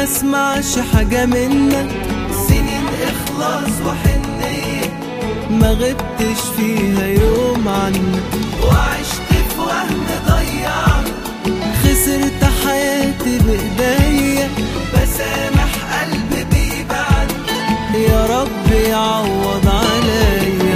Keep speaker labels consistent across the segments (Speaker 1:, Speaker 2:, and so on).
Speaker 1: ما اسمعش حاجة منك سنين اخلاص وحنية ما غبتش فيها يوم عنك وعشت في وهم ضيعنا خسرت حياتي بايديا بسامح قلبي بيبعني يا رب يعوض عليا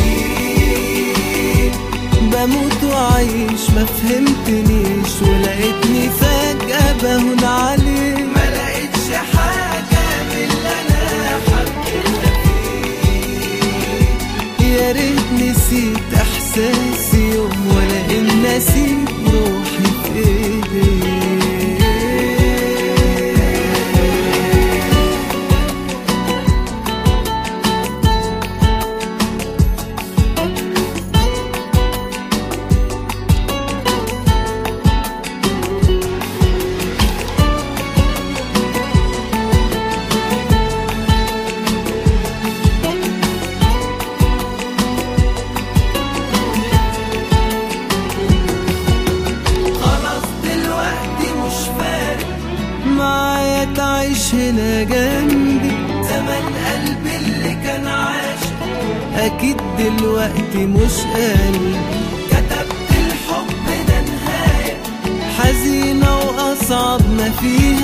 Speaker 1: وسنين بموت وعيش ما فهمتنيش ولقيتني فجأة بهون عليك ما لقيتش حاجة من اللي أنا حبيتها فيك يا ريت نسيت إحساسي يوم ولا إن نسيت روحي في إيديك خلاص دلوقتي مش فارق معايا تعيش هنا جنبي زمان قلبي اللي كان عاش اكيد دلوقتي مش قلبي كتبت الحب ده نهاية حزينة واصعب ما فيها